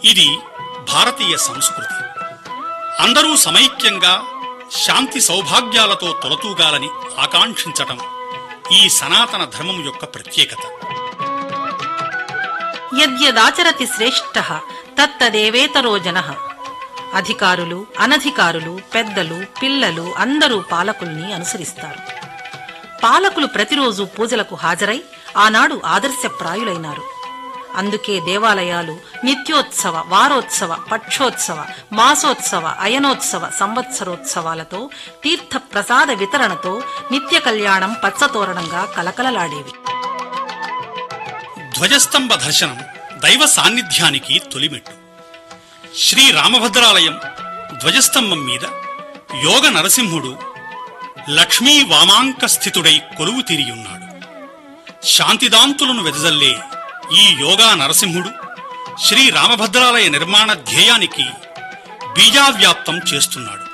ఇది భారతీయ సంస్కృతి అందరూ సమైక్యంగా శాంతి సౌభాగ్యాలతో తొలతూగాలని ఆకాంక్షించటం ఈ సనాతన ధర్మం యొక్క ప్రత్యేకత యద్యదాచరతి శ్రేష్ఠ తత్తదేవేతరో జన అధికారులు అనధికారులు పెద్దలు పిల్లలు అందరూ పాలకుల్ని అనుసరిస్తారు పాలకులు ప్రతిరోజు పూజలకు హాజరై ఆనాడు ఆదర్శప్రాయులైనారు అందుకే దేవాలయాలు నిత్యోత్సవ వారోత్సవ పక్షోత్సవ మాసోత్సవ అయనోత్సవ సంవత్సరోత్సవాలతో తీర్థ ప్రసాద వితరణతో నిత్య కళ్యాణం పచ్చతోరణంగా కలకలలాడేవి ధ్వజస్తంభ దర్శనం దైవ సాన్నిధ్యానికి తొలిమెట్టు శ్రీ రామభద్రాలయం ధ్వజస్తంభం మీద యోగ నరసింహుడు లక్ష్మీ వామాంక స్థితుడై కొలువు తీరియున్నాడు శాంతిదాంతులను వెదజల్లే ఈ యోగా నరసింహుడు శ్రీ రామభద్రాలయ నిర్మాణ ధ్యేయానికి బీజావ్యాప్తం చేస్తున్నాడు